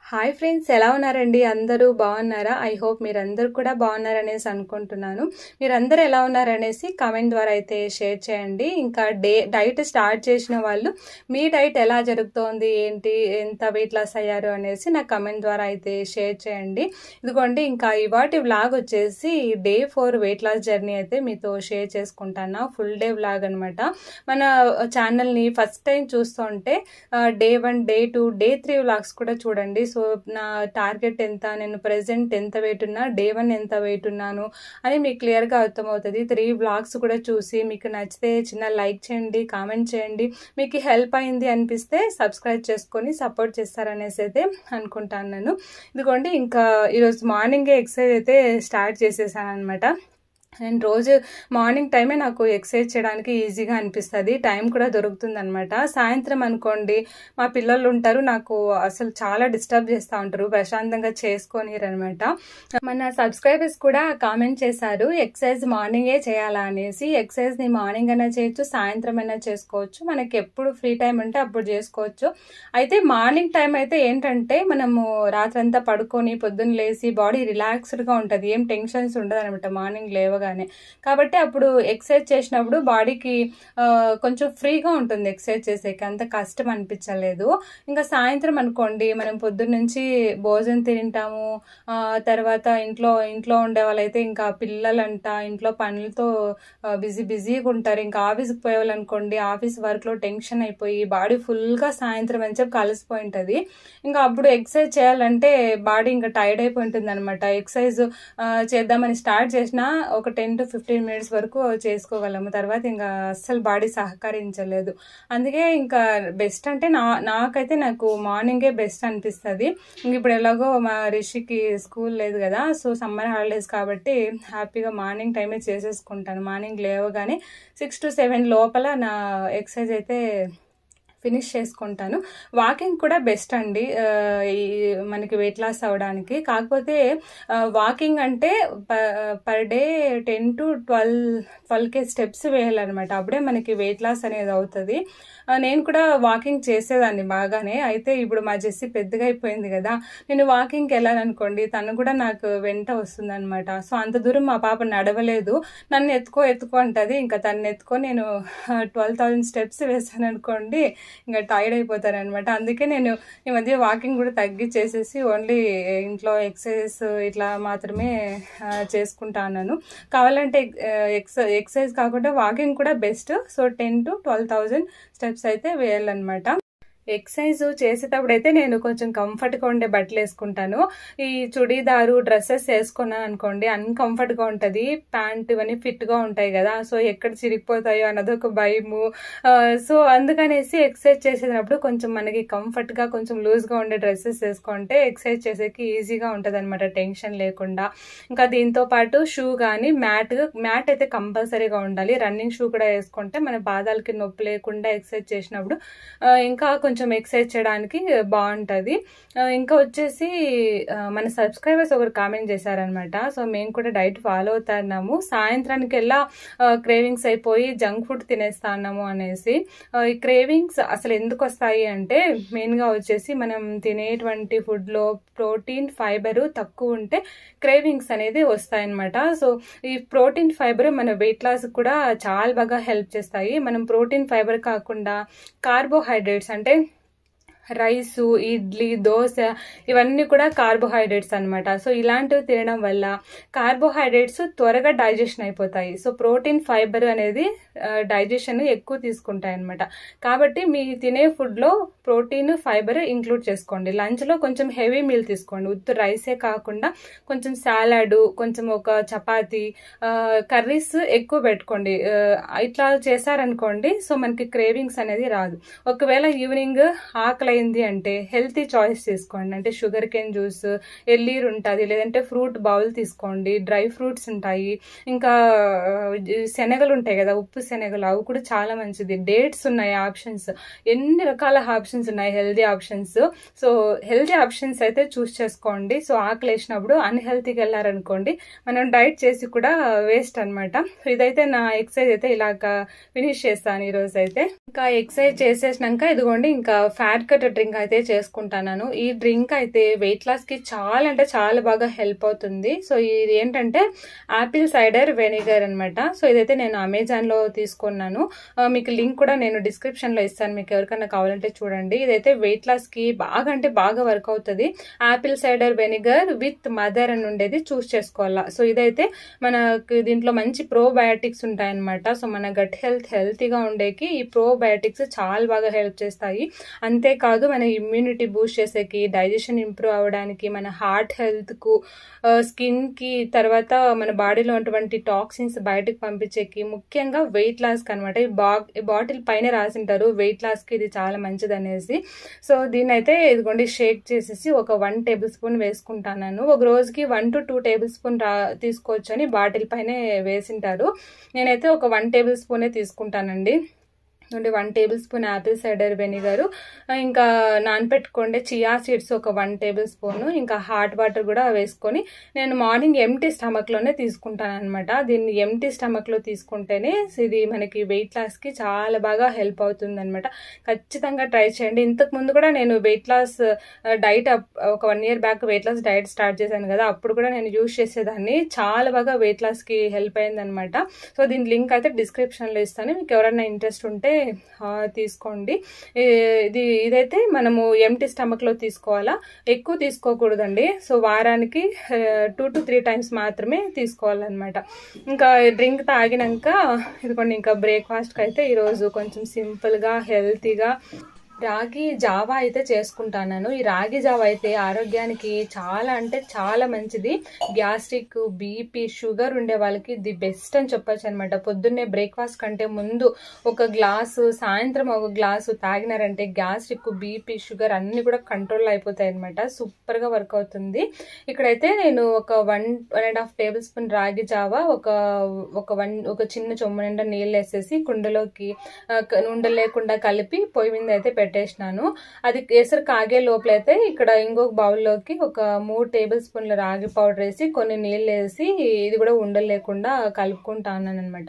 hi friends ఎలా ఉన్నారండి అందరూ బాగున్నారా ఐ హోప్ మీరందరూ కూడా బాగున్నారనేసి అనుకుంటున్నాను మీరందరూ ఎలా ఉన్నారనేసి కామెంట్ ద్వారా అయితే షేర్ చేయండి ఇంకా డే డైట్ స్టార్ట్ చేసిన వాళ్ళు మీ డైట్ ఎలా జరుగుతోంది ఏంటి ఎంత వెయిట్ లాస్ అయ్యారు అనేసి నా కమెంట్ ద్వారా అయితే షేర్ చేయండి ఇదిగోండి ఇంకా ఇవాటి వ్లాగ్ వచ్చేసి day four weight loss journey అయితే మీతో షేర్ చేసుకుంటాను ఫుల్ డే వ్లాగ్ అనమాట మన ఛానల్ని ఫస్ట్ టైం చూస్తుంటే day one day two day three vlogs కూడా చూడండి సో నా టార్గెట్ ఎంత నేను ప్రెసెంట్ ఎంత వెయిట్ ఉన్నా డే వన్ ఎంత వెయిట్ ఉన్నాను అని మీకు క్లియర్గా అర్థమవుతుంది త్రీ బ్లాగ్స్ కూడా చూసి మీకు నచ్చితే చిన్న లైక్ చేయండి కామెంట్ చేయండి మీకు హెల్ప్ అయింది అనిపిస్తే సబ్స్క్రైబ్ చేసుకొని సపోర్ట్ చేస్తారనేసి అయితే అనుకుంటాను నేను ఇదిగోండి ఇంకా ఈరోజు మార్నింగే ఎక్సర్సైజ్ అయితే స్టార్ట్ చేసేసాను అనమాట నేను రోజు మార్నింగ్ టైమే నాకు ఎక్సర్సైజ్ చేయడానికి ఈజీగా అనిపిస్తుంది టైం కూడా దొరుకుతుంది అనమాట సాయంత్రం అనుకోండి మా పిల్లలు ఉంటారు నాకు అసలు చాలా డిస్టర్బ్ చేస్తూ ఉంటారు ప్రశాంతంగా చేసుకోనిరనమాట మన సబ్స్క్రైబర్స్ కూడా కామెంట్ చేశారు ఎక్సర్సైజ్ మార్నింగే చేయాలా అనేసి ఎక్సర్సైజ్ని మార్నింగ్ అయినా చేయొచ్చు సాయంత్రం అయినా చేసుకోవచ్చు మనకి ఎప్పుడు ఫ్రీ టైం ఉంటే అప్పుడు చేసుకోవచ్చు అయితే మార్నింగ్ టైం అయితే ఏంటంటే మనము రాత్రంతా పడుకొని పొద్దున్న లేసి బాడీ రిలాక్స్డ్గా ఉంటుంది ఏం టెన్షన్స్ ఉండదు అనమాట మార్నింగ్ లేవగా గానే కాబట్టి అప్పుడు ఎక్సర్సైజ్ చేసినప్పుడు బాడీకి కొంచెం ఫ్రీగా ఉంటుంది ఎక్సర్సైజ్ చేసేకి అంత కష్టం అనిపించలేదు ఇంకా సాయంత్రం అనుకోండి మనం పొద్దున్న నుంచి భోజనం తింటాము తర్వాత ఇంట్లో ఇంట్లో ఉండే వాళ్ళైతే ఇంకా పిల్లలంట ఇంట్లో పనులతో బిజీ బిజీగా ఉంటారు ఇంకా ఆఫీస్కి పోయే వాళ్ళు అనుకోండి ఆఫీస్ వర్క్లో టెన్షన్ అయిపోయి బాడీ ఫుల్గా సాయంత్రం అని చెప్పి కలిసిపోయి ఉంటుంది ఇంకా అప్పుడు ఎక్సర్సైజ్ చేయాలంటే బాడీ ఇంకా టైర్డ్ అయిపోయి ఉంటుంది అనమాట ఎక్సర్సైజ్ చేద్దామని స్టార్ట్ చేసినా ఒక టెన్ టు ఫిఫ్టీన్ మినిట్స్ వరకు చేసుకోగలము తర్వాత ఇంకా అస్సలు బాడీ సహకరించలేదు అందుకే ఇంకా బెస్ట్ అంటే నా నాకైతే నాకు మార్నింగే బెస్ట్ అనిపిస్తుంది ఇంక ఇప్పుడు ఎలాగో మా రిషికి స్కూల్ లేదు కదా సో సమ్మర్ హాలిడేస్ కాబట్టి హ్యాపీగా మార్నింగ్ టైమే చేసేసుకుంటాను మార్నింగ్ లేవగానే సిక్స్ టు సెవెన్ లోపల నా ఎక్సర్సైజ్ అయితే ఫినిష్ చేసుకుంటాను వాకింగ్ కూడా బెస్ట్ అండి మనకి వెయిట్ లాస్ అవ్వడానికి కాకపోతే వాకింగ్ అంటే per day ten to twelve twelve K steps వేయాలన్నమాట అప్పుడే మనకి వెయిట్ లాస్ అనేది అవుతుంది నేను కూడా వాకింగ్ చేసేదాన్ని బాగానే అయితే ఇప్పుడు మా జెస్సీ పెద్దగా అయిపోయింది కదా నేను వాకింగ్కి వెళ్ళాలనుకోండి తను కూడా నాకు వెంట వస్తుంది అనమాట సో అంత దూరం మా పాప నడవలేదు నన్ను ఎత్తుకో ఎత్తుకో అంటది ఇంకా తను ఎత్తుకో నేను ట్వెల్వ్ థౌజండ్ స్టెప్స్ వేసాను అనుకోండి ఇంకా టైర్డ్ అయిపోతాను అనమాట అందుకే నేను ఈ మధ్య వాకింగ్ కూడా తగ్గించేసేసి ఓన్లీ ఇంట్లో ఎక్సర్సైజ్ ఇట్లా మాత్రమే చేసుకుంటా ఉన్నాను కావాలంటే ఎక్స ఎక్సర్సైజ్ కాకుండా వాకింగ్ కూడా best so ten to twelve thousand steps అయితే వేయాలన్నమాట ఎక్సర్సైజ్ చేసేటప్పుడు అయితే నేను కొంచెం కంఫర్ట్గా ఉండే బట్టలు వేసుకుంటాను ఈ చుడీదారు డ్రెస్సెస్ వేసుకున్నాను అనుకోండి అన్కంఫర్ట్గా ఉంటుంది ప్యాంట్ ఇవన్నీ ఫిట్గా ఉంటాయి కదా సో ఎక్కడ చిరిగిపోతాయో అన్నది ఒక భయము సో అందుకనేసి ఎక్సర్సైజ్ చేసేటప్పుడు కొంచెం మనకి కంఫర్ట్గా కొంచెం లూజ్గా ఉండే డ్రెస్సెస్ వేసుకుంటే ఎక్సర్సైజ్ చేసేకి ఈజీగా ఉంటుంది అనమాట టెన్షన్ లేకుండా ఇంకా దీంతో పాటు షూ కానీ మ్యాట్ మ్యాట్ అయితే కంపల్సరీగా ఉండాలి రన్నింగ్ షూ కూడా వేసుకుంటే మన పాదాలకి నొప్పి లేకుండా ఎక్సర్సైజ్ చేసినప్పుడు ఇంకా కొంచెం కొంచెం ఎక్సర్సైజ్ చేయడానికి బాగుంటుంది ఇంకా వచ్చేసి మన సబ్స్క్రైబర్స్ ఒకరు కామెంట్ చేశారనమాట సో మేము కూడా డైట్ ఫాలో అవుతున్నాము సాయంత్రానికి వెళ్ళా క్రేవింగ్స్ అయిపోయి జంక్ ఫుడ్ తినేస్తాన్నాము అనేసి ఈ క్రేవింగ్స్ అసలు ఎందుకు వస్తాయి అంటే మెయిన్గా వచ్చేసి మనం తినేటువంటి ఫుడ్లో ప్రోటీన్ ఫైబర్ తక్కువ ఉంటే క్రేవింగ్స్ అనేది వస్తాయన్నమాట సో ఈ ప్రోటీన్ ఫైబర్ మన వెయిట్ లాస్ కూడా చాలా బాగా హెల్ప్ చేస్తాయి మనం ప్రోటీన్ ఫైబర్ కాకుండా కార్బోహైడ్రేట్స్ అంటే రైసు ఇడ్లీ దోశ ఇవన్నీ కూడా కార్బోహైడ్రేట్స్ అనమాట సో ఇలాంటివి తినడం వల్ల కార్బోహైడ్రేట్స్ త్వరగా డైజెషన్ అయిపోతాయి సో ప్రోటీన్ ఫైబర్ అనేది డైజెషన్ ఎక్కువ తీసుకుంటాయి అనమాట కాబట్టి మీ తినే ఫుడ్లో ప్రోటీన్ ఫైబర్ ఇంక్లూడ్ చేసుకోండి లంచ్లో కొంచెం హెవీ మీల్ తీసుకోండి ఉత్తు రైసే కాకుండా కొంచెం సాలాడ్ కొంచెం ఒక చపాతి కర్రీస్ ఎక్కువ పెట్టుకోండి ఇట్లా చేశారనుకోండి సో మనకి క్రేవింగ్స్ అనేది రాదు ఒకవేళ ఈవినింగ్ ఆకలి అయింది అంటే హెల్తీ చాయిస్ తీసుకోండి అంటే షుగర్ కేన్ జ్యూస్ ఎల్లీర్ ఉంటుంది లేదంటే ఫ్రూట్ బౌల్ తీసుకోండి డ్రై ఫ్రూట్స్ ఉంటాయి ఇంకా శనగలు ఉంటాయి కదా ఉప్పు శనగలు అవి కూడా చాలా మంచిది డేట్స్ ఉన్నాయి ఆప్షన్స్ ఎన్ని రకాల ఆప్షన్స్ ఉన్నాయి healthy options so healthy options అయితే చూస్ చేసుకోండి సో ఆకలి వేసినప్పుడు అన్హెల్తీకి వెళ్ళారనుకోండి మనం డైట్ చేసి కూడా వేస్ట్ అనమాట ఇదైతే నా ఎక్సర్సైజ్ అయితే ఇలాగ ఫినిష్ చేస్తాను ఈరోజు అయితే ఇంకా ఎక్సర్సైజ్ చేసేసినాక ఇదిగోండి ఇంకా ఫ్యాట్ కట్ వాటర్ డ్రింక్ అయితే చేసుకుంటాను ఈ డ్రింక్ అయితే వెయిట్ లాస్కి చాలా అంటే చాలా బాగా హెల్ప్ అవుతుంది సో ఇది ఏంటంటే యాపిల్ సైడర్ వెనిగర్ అనమాట సో ఇదైతే నేను అమెజాన్లో తీసుకున్నాను ఆ, మీకు లింక్ కూడా నేను డిస్క్రిప్షన్లో ఇస్తాను మీకు ఎవరికైనా కావాలంటే చూడండి ఇదైతే వెయిట్ లాస్కి బాగా అంటే బాగా వర్క్ అవుతుంది apple cider vinegar with mother అని ఉండేది చూస్ చేసుకోవాలా సో ఇదైతే మనకు దీంట్లో మంచి ప్రోబయాటిక్స్ ఉంటాయన్నమాట సో మన గట్ హెల్త్ హెల్తీగా ఉండేకి ఈ ప్రోబయాటిక్స్ చాలా బాగా హెల్ప్ చేస్తాయి అంతేకాదు మన ఇమ్యూనిటీ బూస్ట్ చేసేకి డైజెషన్ ఇంప్రూవ్ అవ్వడానికి మన హార్ట్ హెల్త్కు స్కిన్కి తర్వాత మన బాడీలో ఉన్నటువంటి టాక్సిన్స్ బయటకు పంపించేకి ముఖ్యంగా వెయిట్ లాస్కి అనమాట ఈ బా ఈ బాటిల్ పైన రాసింటారు వెయిట్ లాస్కి ఇది చాలా మంచిది అనేసి సో దీన్ని అయితే ఇదిగోండి షేక్ చేసేసి ఒక వన్ టేబుల్ స్పూన్ వేసుకుంటాను ఒక రోజుకి one to two tablespoon రా తీసుకోవచ్చు అని బాటిల్ పైనే వేసింటారు నేనైతే ఒక వన్ టేబుల్ స్పూనే తీసుకుంటానండి నుండి one tablespoon apple cider vinegar ఇంకా నానపెట్టుకోండి చియా సీడ్స్ ఒక వన్ టేబుల్ స్పూన్ ఇంకా హాట్ వాటర్ కూడా వేసుకొని నేను మార్నింగ్ ఎంటీ స్టమక్లోనే తీసుకుంటాను అనమాట దీన్ని ఎంటీ స్టమక్లో తీసుకుంటేనే ఇది మనకి వెయిట్ లాస్కి చాలా బాగా హెల్ప్ అవుతుంది అనమాట ఖచ్చితంగా ట్రై చేయండి ఇంతకు ముందు కూడా నేను వెయిట్ లాస్ డైట్ ఒక one year back weight loss diet start చేశాను కదా అప్పుడు కూడా నేను యూజ్ చేసేదాన్ని చాలా బాగా వెయిట్ లాస్కి హెల్ప్ అయింది అనమాట సో దీని లింక్ అయితే డిస్క్రిప్షన్లో ఇస్తాను మీకు ఎవరైనా ఇంట్రెస్ట్ ఉంటే ఆ, తీసుకోండి ఈ- ఇది ఇదైతే మనము ఎంటీ స్టమక్లో తీసుకోవాలా ఎక్కువ తీసుకోకూడదండి సో వారానికి టూ టు త్రీ టైమ్స్ మాత్రమే తీసుకోవాలన్నమాట ఇంకా డ్రింక్ తాగినాక ఇదిగోండి ఇంకా బ్రేక్ఫాస్ట్కి అయితే ఈరోజు కొంచెం సింపుల్గా హెల్తీగా రాగి జావా అయితే చేసుకుంటాను ఈ రాగి జావా అయితే ఆరోగ్యానికి చాలా అంటే చాలా మంచిది గ్యాస్ట్రిక్ బీపీ షుగర్ ఉండే వాళ్ళకి ది బెస్ట్ అని చెప్పొచ్చు అనమాట పొద్దున్నే బ్రేక్ఫాస్ట్ కంటే ముందు ఒక గ్లాసు సాయంత్రం ఒక గ్లాసు తాగినారంటే గ్యాస్ట్రిక్ బీపీ షుగర్ అన్ని కూడా కంట్రోల్ అయిపోతాయి అనమాట సూపర్గా వర్క్ అవుతుంది ఇక్కడైతే నేను ఒక one one and half tablespoon ragi జావా ఒక ఒక వన్ ఒక చిన్న చొమ్ము నిండా నీళ్ళు వేసేసి కుండలోకి ఆ, క- ఉండలు లేకుండా కలిపి పొయ్యి మీద అయితే పెట్టేసినాను అది కేసరి కాగే లోపలైతే ఇక్కడ ఇంకొక బౌల్లోకి ఒక మూడు టేబుల్ స్పూన్ల రాగి పౌడర్ వేసి కొన్ని నీళ్ళు వేసి ఇది కూడా ఉండలు లేకుండా కలుపుకుంటాను అనమాట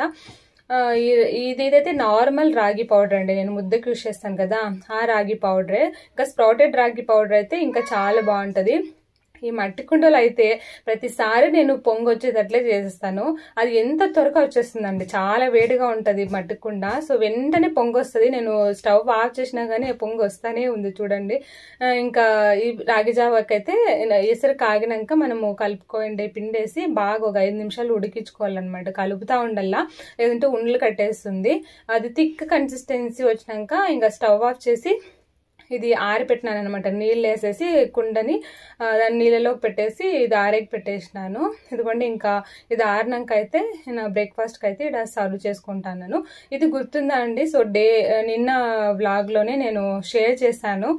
ఇది ఇదైతే నార్మల్ రాగి పౌడర్ అండి నేను ముద్దకి యూస్ చేస్తాను కదా ఆ రాగి పౌడరే ఇంకా స్ప్రౌటెడ్ రాగి పౌడర్ అయితే ఇంకా చాలా బాగుంటుంది ఈ మట్టి కుండలు అయితే ప్రతిసారి నేను పొంగు వచ్చేటట్లే చేసేస్తాను అది ఎంత త్వరగా వచ్చేస్తుందండి చాలా వేడిగా ఉంటుంది మట్టి కుండ సో వెంటనే పొంగు వస్తుంది నేను స్టవ్ ఆఫ్ చేసినా కానీ పొంగు వస్తానే ఉంది చూడండి ఆ, ఇంకా ఈ రాగి జావాకి అయితే ఎసరు కాగినాక మనము కలుపుకోండి పిండేసి బాగా ఒక ఐదు నిమిషాలు ఉడికించుకోవాలన్నమాట కలుపుతా ఉండల్లా లేదంటే ఉండలు కట్టేస్తుంది అది థిక్ కన్సిస్టెన్సీ వచ్చినాక ఇంకా స్టవ్ ఆఫ్ చేసి ఇది ఆరిపెట్టినాను అనమాట నీళ్ళు వేసేసి కుండని ఆ, దాన్ని నీళ్ళలో పెట్టేసి ఇది ఆరేకి పెట్టేసినాను ఇదిగోండి ఇంకా ఇది ఆరినాక అయితే నేను బ్రేక్ఫాస్ట్కి అయితే ఇక్కడ సర్వ్ చేసుకుంటాను ఇది గుర్తుందా అండి సో డే నిన్న వ్లాగ్లోనే నేను షేర్ చేశాను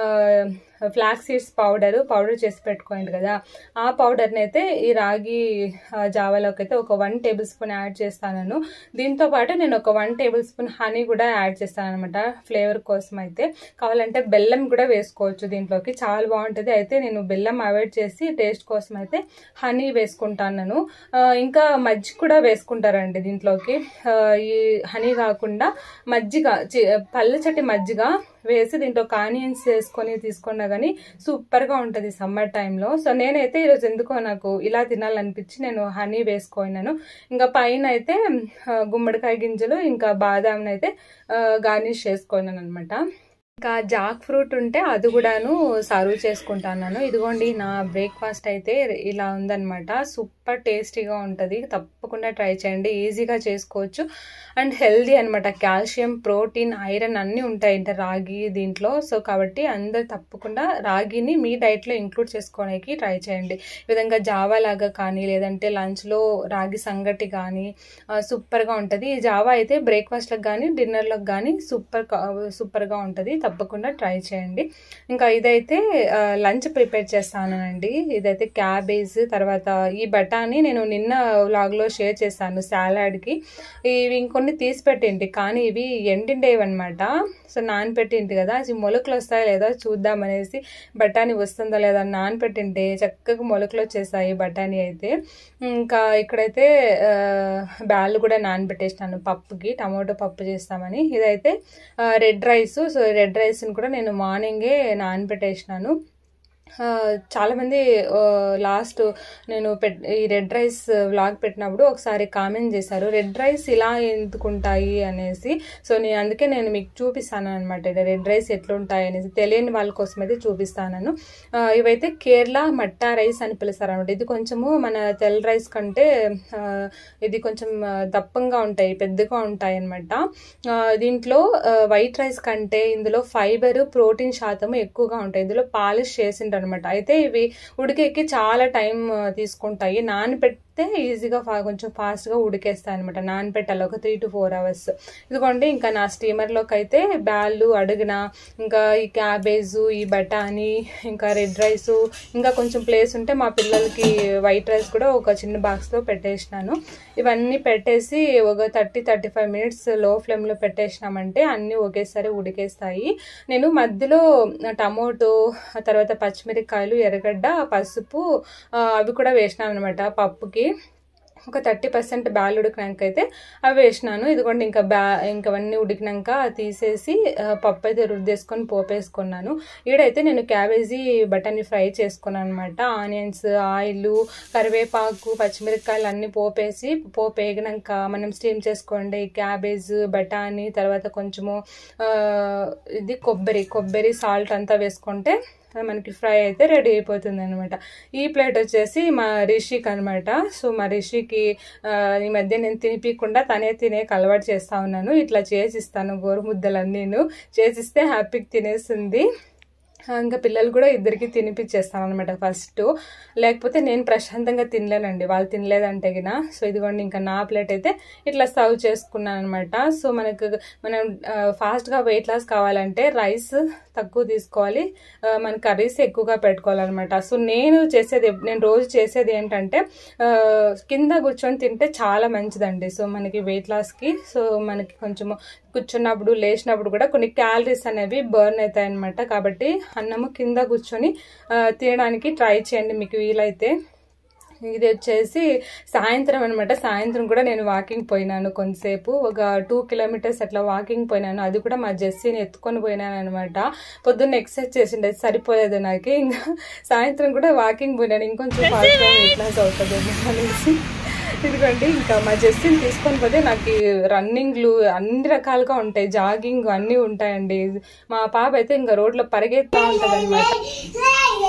ఫ్లాక్ సీడ్స్ పౌడర్ పౌడర్ చేసి పెట్టుకోండి కదా ఆ పౌడర్ని అయితే ఈ రాగి ఆ, జావాలోకి అయితే ఒక వన్ టేబుల్ స్పూన్ యాడ్ చేస్తాను దీంతో పాటు నేను ఒక వన్ టేబుల్ స్పూన్ హనీ కూడా యాడ్ చేస్తాను అనమాట ఫ్లేవర్ కోసం అయితే కావాలంటే బెల్లం కూడా వేసుకోవచ్చు దీంట్లోకి చాలా బాగుంటుంది అయితే నేను బెల్లం అవాయిడ్ చేసి టేస్ట్ కోసం అయితే హనీ వేసుకుంటాను ఆ, ఇంకా మజ్జిగ కూడా వేసుకుంటారండి దీంట్లోకి ఆ, ఈ హనీ కాకుండా మజ్జిగ చి- పల్లచటి మజ్జిగ వేసి దీంట్లో కానియన్స్ వేసుకొని తీసుకున్నా కానీ సూపర్గా ఉంటుంది సమ్మర్ టైంలో సో నేనైతే ఈరోజు ఎందుకో నాకు ఇలా తినాలనిపించి నేను హనీ వేసుకున్నాను ఇంకా పైన అయితే ఆ, గుమ్మడికాయ గింజలు ఇంకా బాదాంని అయితే గార్నిష్ చేసుకున్నాను అనమాట ఇంకా జాక్ ఫ్రూట్ ఉంటే అది కూడాను సర్వ్ చేసుకుంటాను ఇదిగోండి నా బ్రేక్ఫాస్ట్ అయితే ఇలా ఉందన్నమాట సూపర్ టేస్టీగా ఉంటుంది తప్పకుండా ట్రై చేయండి ఈజీగా చేసుకోవచ్చు అండ్ హెల్దీ అనమాట కాల్షియం ప్రోటీన్ ఐరన్ అన్నీ ఉంటాయి అంటే రాగి దీంట్లో సో కాబట్టి అందరు తప్పకుండా రాగిని మీ డైట్లో ఇంక్లూడ్ చేసుకోవడానికి ట్రై చేయండి ఈ విధంగా జావా లాగా కానీ లేదంటే లంచ్లో రాగి సంగటి కానీ ఆ, సూపర్గా ఉంటుంది ఈ జావా అయితే బ్రేక్ఫాస్ట్లకు కానీ డిన్నర్లకు కానీ సూపర్ కా- సూపర్గా ఉంటుంది తప్పకుండా ట్రై చేయండి ఇంకా ఇదైతే ఆ, లంచ్ ప్రిపేర్ చేస్తానండి ఇదైతే క్యాబేజ్ తర్వాత ఈ బఠానీ నేను నిన్న వ్లాగ్లో షేర్ చేశాను సాలాడ్కి ఇవి ఇంకొన్ని తీసి పెట్టింటి కానీ ఇవి ఎండిండేవి అనమాట సో నానపెట్టింటి కదా అది మొలకలు వస్తాయో లేదో చూద్దామనేసి బఠానీ వస్తుందో లేదా అని నానపెట్టింటే చక్కగా మొలకలు వచ్చేసాయి బఠానీ అయితే ఇంకా ఇక్కడైతే ఆ, బ్యాళ్ళు కూడా నానబెట్టేసినాను పప్పుకి టమాటో పప్పు చేస్తామని ఇదైతే red rice so red red రైస్ని కూడా నేను మార్నింగే నానబెట్టేసినాను ఆ, చాలామంది ఆ, లాస్ట్ నేను పెట్ ఈ రెడ్ రైస్ వ్లాగ్ పెట్టినప్పుడు ఒకసారి కామెంట్ చేశారు రెడ్ రైస్ ఇలా ఎందుకుంటాయి అనేసి సో నేను అందుకే నేను మీకు చూపిస్తాను అనమాట రెడ్ రైస్ ఎట్లుంటాయి అనేసి తెలియని వాళ్ళ కోసం అయితే చూపిస్తాను ఆ, ఇవైతే కేరళ మట్టా రైస్ అని పిలుస్తారు అనమాట ఇది కొంచెము మన తెల్ల రైస్ కంటే ఆ, ఇది కొంచెం ఆ, దప్పంగా ఉంటాయి పెద్దగా ఉంటాయి అనమాట దీంట్లో వైట్ రైస్ కంటే ఇందులో ఫైబర్ ప్రోటీన్ శాతం ఎక్కువగా ఉంటాయి ఇందులో పాలిష్ చేసింటారు అనమాట అయితే ఇవి ఉడికేకి చాలా టైం ఆ, తీసుకుంటాయి నానబెట్టి పెడితే ఈజీగా ఫా కొంచెం ఫాస్ట్గా ఉడికేస్తాయి అనమాట నానబెట్టాలి ఒక త్రీ టు ఫోర్ అవర్స్ ఇదిగోండి ఇంకా నా స్టీమర్లోకి అయితే బ్యాళ్ళు అడుగున ఇంకా ఈ క్యాబేజు ఈ బఠానీ ఇంకా రెడ్ రైస్ ఇంకా కొంచెం ప్లేస్ ఉంటే మా పిల్లలకి వైట్ రైస్ కూడా ఒక చిన్న బాక్స్లో పెట్టేసినాను ఇవన్నీ పెట్టేసి ఒక థర్టీ థర్టీ ఫైవ్ మినిట్స్ లో ఫ్లేమ్లో పెట్టేసినామంటే అన్నీ ఒకేసారి ఉడికేస్తాయి నేను మధ్యలో టమోటో ఆ తర్వాత పచ్చిమిరపకాయలు ఎర్రగడ్డ పసుపు ఆ, అవి కూడా వేసినాను అనమాట పప్పుకి ఒక థర్టీ పర్సెంట్ బ్యాల్ ఉడికినాక అయితే అవి వేసినాను ఇదిగోండి ఇంకా బ్యా ఇంకా అవన్నీ ఉడికినాక తీసేసి ఆ, పప్పు అయితే రుద్దేసుకొని పోపేసుకున్నాను ఈడైతే నేను క్యాబేజీ బటానీ ఫ్రై చేసుకున్నాను అనమాట ఆనియన్స్ ఆయిల్ కరివేపాకు పచ్చిమిరపకాయలు అన్నీ పోపేసి పోపు వేగినాక మనం స్టీమ్ చేసుకోండి క్యాబేజ్ బఠానీ తర్వాత కొంచెము ఆ, ఇది కొబ్బరి కొబ్బరి సాల్ట్ అంతా వేసుకుంటే మనకి ఫ్రై అయితే రెడీ అయిపోతుంది అనమాట ఈ ప్లేట్ వచ్చేసి మా రిషికి అనమాట సో మా రిషికి ఆ, ఈ మధ్య నేను తినిపించకుండా తనే తినే అలవాటు చేస్తా ఉన్నాను ఇట్లా చేసిస్తాను గోరుముద్దలన్నీ నేను చేసిస్తే హ్యాపీగా తినేస్తుంది ఆ, ఇంకా పిల్లలు కూడా ఇద్దరికి తినిపించేస్తాను అనమాట ఫస్ట్ లేకపోతే నేను ప్రశాంతంగా తినలేనండి వాళ్ళు తినలేదంటే గిన సో ఇదిగోండి ఇంకా నా ప్లేట్ అయితే ఇట్లా సర్వ్ చేసుకున్నాను అనమాట సో మనకు మనం ఆ, ఫాస్ట్గా వెయిట్ లాస్ కావాలంటే రైస్ తక్కువ తీసుకోవాలి ఆ, మన కర్రీస్ ఎక్కువగా పెట్టుకోవాలన్నమాట సో నేను చేసేది నేను రోజు చేసేది ఏంటంటే ఆ, కింద కూర్చొని తింటే చాలా మంచిదండి సో మనకి వెయిట్ లాస్కి సో మనకి కొంచెం కూర్చున్నప్పుడు లేచినప్పుడు కూడా కొన్ని క్యాలరీస్ అనేవి బర్న్ అవుతాయి అనమాట కాబట్టి అన్నము కింద కూర్చొని ఆ, తినడానికి ట్రై చేయండి మీకు వీలైతే ఇది వచ్చేసి సాయంత్రం అనమాట సాయంత్రం కూడా నేను వాకింగ్ పోయినాను కొంతసేపు ఒక టూ కిలోమీటర్స్ అట్లా వాకింగ్ పోయినాను అది కూడా మా జెస్సీని ఎత్తుకొని పోయినాను అనమాట పొద్దున్న ఎక్సర్సైజ్ చేసిండే సరిపోయేది నాకు ఇంకా సాయంత్రం కూడా వాకింగ్ పోయినాను ఇంకొంచెం ఫాస్ట్గా వెయిట్ లాస్ అవుతుంది అనేసి ఇదిగోండి ఇంకా మా జెస్సీని తీసుకొని పోతే నాకు ఈ రన్నింగ్లు అన్ని రకాలుగా ఉంటాయి జాగింగ్ అన్నీ ఉంటాయండి మా పాప అయితే ఇంకా రోడ్లో పరిగెత్తా ఉంటుంది అనమాట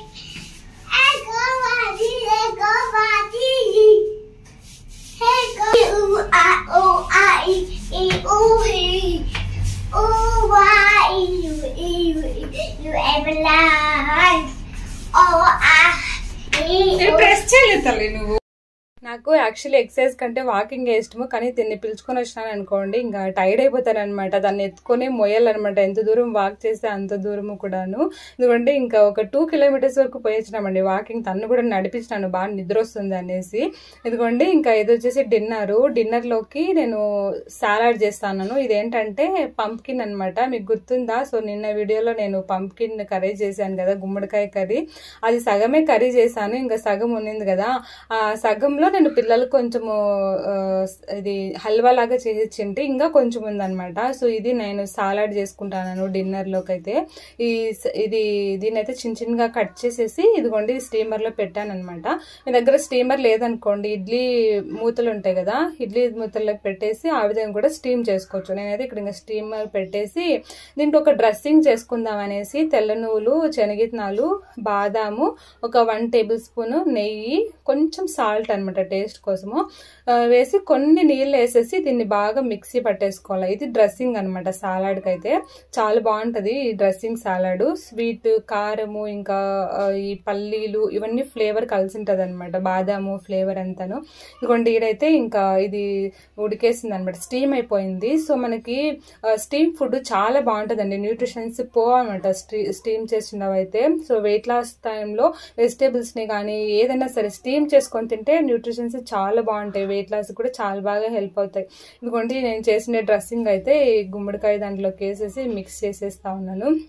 ప్రెస్ చేయలేదు తల్లి నువ్వు నాకు యాక్చువల్లీ ఎక్సర్సైజ్ కంటే వాకింగ్ ఇష్టము కానీ దీన్ని పిలుచుకొని వచ్చినాను అనుకోండి ఇంకా టైర్డ్ అయిపోతాను అనమాట దాన్ని ఎత్తుకొని మొయ్యాలన్నమాట ఎంత దూరం వాక్ చేస్తే అంత దూరము కూడాను ఎందుకంటే ఇంకా ఒక టూ కిలోమీటర్స్ వరకు పోయొచ్చినామండి వాకింగ్ తను కూడా నడిపించినాను బాగా నిద్ర వస్తుంది అనేసి ఇదిగోండి ఇంకా ఇది వచ్చేసి డిన్నర్ డిన్నర్లోకి నేను సాలాడ్ చేస్తాను ఇదేంటంటే పంప్కిన్ అనమాట మీకు గుర్తుందా సో నిన్న వీడియోలో నేను పంప్కిన్ కర్రీ చేశాను కదా గుమ్మడికాయ కర్రీ అది సగమే కర్రీ చేశాను ఇంకా సగం ఉన్నింది కదా ఆ సగంలో నేను పిల్లలకు కొంచెము ఆ, ఇది హల్వా లాగా చేసింటే ఇంకా కొంచెం ఉందన్నమాట సో ఇది నేను సాలాడ్ చేసుకుంటాను డిన్నర్లోకి అయితే ఈ స- ఇది దీని అయితే చిన్న చిన్నగా కట్ చేసేసి ఇదిగోండి స్టీమర్లో పెట్టాను అనమాట మీ దగ్గర స్టీమర్ లేదనుకోండి ఇడ్లీ మూతలు ఉంటాయి కదా ఇడ్లీ మూతల్లోకి పెట్టేసి ఆ విధంగా కూడా స్టీమ్ చేసుకోవచ్చు నేనైతే ఇక్కడ ఇంకా స్టీమర్ పెట్టేసి దీంట్లో ఒక డ్రెస్సింగ్ చేసుకుందాం అనేసి తెల్ల నువ్వులు శనగిత్తనాలు బాదాము ఒక వన్ టేబుల్ స్పూన్ నెయ్యి కొంచెం సాల్ట్ అన్నమాట టేస్ట్ కోసము ఆ, వేసి కొన్ని నీళ్ళు వేసేసి దీన్ని బాగా మిక్సీ పట్టేసుకోవాలి ఇది డ్రెస్సింగ్ అనమాట సాలాడ్కి అయితే చాలా బాగుంటుంది ఈ డ్రెస్సింగ్ సాలాడ్ స్వీట్ కారము ఇంకా ఆ, ఈ పల్లీలు ఇవన్నీ ఫ్లేవర్ కలిసి ఉంటుంది అనమాట బాదాము ఫ్లేవర్ అంతాను ఇదిగోండి ఈడైతే ఇంకా ఇది ఉడికేసింది అనమాట స్టీమ్ అయిపోయింది సో మనకి స్టీమ్ ఫుడ్ చాలా బాగుంటుందండి న్యూట్రిషన్స్ పో అనమాట స్టీమ్ చేసినవి అయితే సో వెయిట్ లాస్ టైంలో వెజిటేబుల్స్ని కానీ ఏదైనా సరే స్టీమ్ చేసుకొని తింటే న్యూట్రిషన్స్ చాలా బాగుంటాయి వెయిట్ లాస్ కూడా చాలా బాగా హెల్ప్ అవుతాయి ఇదిగోండి నేను చేసిన డ్రెస్సింగ్ అయితే ఈ గుమ్మడికాయ దాంట్లోకి వేసేసి మిక్స్ చేసేస్తా ఉన్నాను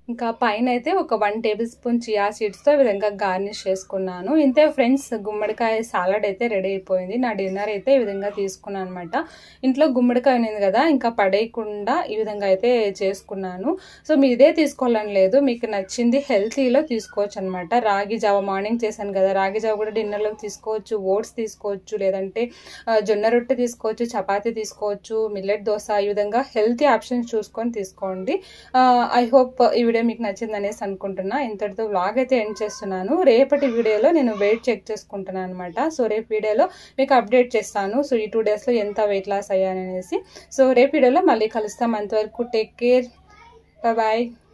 ఇంకా పైన అయితే ఒక వన్ టేబుల్ స్పూన్ చియా సీడ్స్తో ఈ విధంగా గార్నిష్ చేసుకున్నాను ఇంతే ఫ్రెండ్స్ గుమ్మడికాయ సాలడ్ అయితే రెడీ అయిపోయింది నా డిన్నర్ అయితే ఈ విధంగా తీసుకున్నాను అనమాట ఇంట్లో గుమ్మడికాయ ఉంది కదా ఇంకా పడేయకుండా ఈ విధంగా అయితే చేసుకున్నాను సో మీ ఇదే తీసుకోవాలని లేదు మీకు నచ్చింది హెల్తీలో తీసుకోవచ్చు అనమాట రాగి జావ మార్నింగ్ చేశాను కదా రాగి జావ కూడా డిన్నర్లో తీసుకోవచ్చు ఓట్స్ తీసుకోవచ్చు లేదంటే ఆ, జొన్న రొట్టె తీసుకోవచ్చు చపాతీ తీసుకోవచ్చు మిల్లెట్ దోశ ఈ విధంగా హెల్తీ ఆప్షన్స్ చూసుకొని తీసుకోండి ఐ హోప్ ఈ వీడియో మీకు నచ్చింది అనేసి అనుకుంటున్నా ఇంతటితో వ్లాగ్ అయితే ఎండ్ చేస్తున్నాను రేపటి వీడియోలో నేను వెయిట్ చెక్ చేసుకుంటున్నాను అనమాట సో రేపు వీడియోలో మీకు అప్డేట్ చేస్తాను సో ఈ టూ డేస్లో ఎంత వెయిట్ లాస్ అయ్యాననేసి సో రేపు వీడియోలో మళ్ళీ కలుస్తాం అంతవరకు టేక్ కేర్ బాయ్